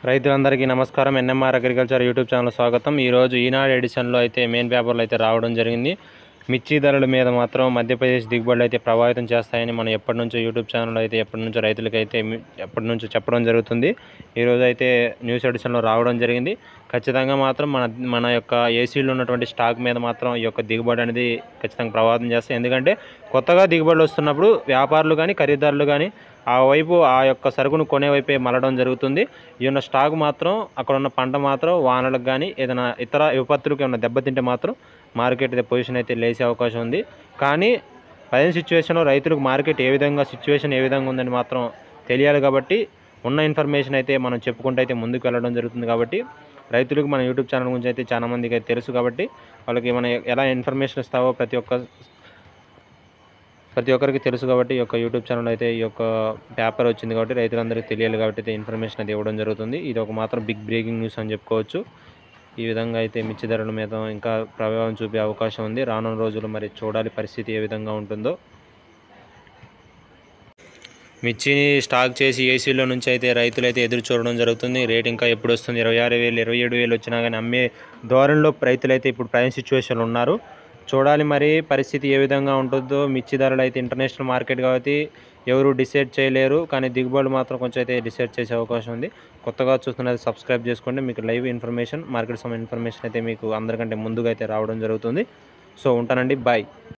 రైతులందరికీ నమస్కారం NMR agriculture YouTube channel స్వాగతం ఈరోజు ఈనాడు ఎడిషన్లో అయితే మెయిన్ పేపర్లో అయితే రావడం జరిగింది మిర్చి ధరల మీద మాత్రం మధ్యప్రదేశ్ దిగుబడులు అయితే ప్రభావితం చేస్తాయని మనం ఎప్పటి నుంచో యూట్యూబ్ ఛానల్ అయితే ఎప్పటి నుంచో రైతులకైతే మీ- ఎప్పటి నుంచో చెప్పడం జరుగుతుంది ఈరోజు అయితే న్యూస్ ఎడిషన్లో రావడం జరిగింది ఖచ్చితంగా మాత్రం మన మన యొక్క ఏసీలో ఉన్నటువంటి స్టాక్ మీద మాత్రం ఈ యొక్క దిగుబడి అనేది ఖచ్చితంగా ప్రభావితం చేస్తాయి ఎందుకంటే కొత్తగా దిగుబడులు వస్తున్నప్పుడు వ్యాపారులు కానీ ఖరీదారులు కానీ ఆ వైపు ఆ యొక్క సరుకును కొనే వైపే మళ్ళడం జరుగుతుంది ఈ ఉన్న స్టాక్ మాత్రం అక్కడ ఉన్న పంట మాత్రం వానలకు కానీ ఏదైనా ఇతర విపత్తులకు ఏమైనా దెబ్బతింటే మాత్రం మార్కెట్ పొజిషన్ అయితే లేచే అవకాశం ఉంది కానీ ప్రజెంట్ సిచ్యువేషన్లో రైతులకు మార్కెట్ ఏ విధంగా సిచ్యువేషన్ ఏ విధంగా ఉందని మాత్రం తెలియాలి కాబట్టి ఉన్న ఇన్ఫర్మేషన్ అయితే మనం చెప్పుకుంటూ అయితే ముందుకు వెళ్ళడం జరుగుతుంది కాబట్టి రైతులకు మన యూట్యూబ్ ఛానల్ గురించి అయితే చాలా మందికి అయితే తెలుసు కాబట్టి వాళ్ళకి మనం ఎలా ఇన్ఫర్మేషన్ ఇస్తావో ప్రతి ఒక్క ప్రతి ఒక్కరికి తెలుసు కాబట్టి ఈ యొక్క యూట్యూబ్ ఛానల్ అయితే ఈ యొక్క పేపర్ వచ్చింది కాబట్టి రైతులందరికీ తెలియాలి కాబట్టి అయితే ఇన్ఫర్మేషన్ అయితే ఇవ్వడం జరుగుతుంది ఇది ఒక మాత్రం బిగ్ బ్రేకింగ్ న్యూస్ అని చెప్పుకోవచ్చు ఈ విధంగా అయితే మిర్చి ధరల మీద ఇంకా ప్రభావం చూపే అవకాశం ఉంది రానున్న రోజులు మరి చూడాలి పరిస్థితి ఏ విధంగా ఉంటుందో మిర్చిని స్టాక్ చేసి ఏసీలో నుంచి అయితే రైతులు అయితే ఎదురు చూడడం జరుగుతుంది రేట్ ఇంకా ఎప్పుడు వస్తుంది ఇరవై ఆరు వేలు ఇరవై ఏడు వేలు వచ్చినా కానీ అమ్మే ధోరణిలో రైతులు అయితే ఇప్పుడు ప్రజెంట్ సిచ్యువేషన్లో ఉన్నారు చూడాలి మరి పరిస్థితి ఏ విధంగా ఉంటుందో మిర్చి ధరలు అయితే ఇంటర్నేషనల్ మార్కెట్ కాబట్టి ఎవరు డిసైడ్ చేయలేరు కానీ దిగుబడి మాత్రం కొంచెం అయితే డిసైడ్ చేసే అవకాశం ఉంది కొత్తగా చూస్తున్నది సబ్స్క్రైబ్ చేసుకోండి మీకు లైవ్ ఇన్ఫర్మేషన్ మార్కెట్ సంబంధించిన ఇన్ఫర్మేషన్ అయితే మీకు అందరికంటే ముందుగా అయితే రావడం జరుగుతుంది సో ఉంటానండి బాయ్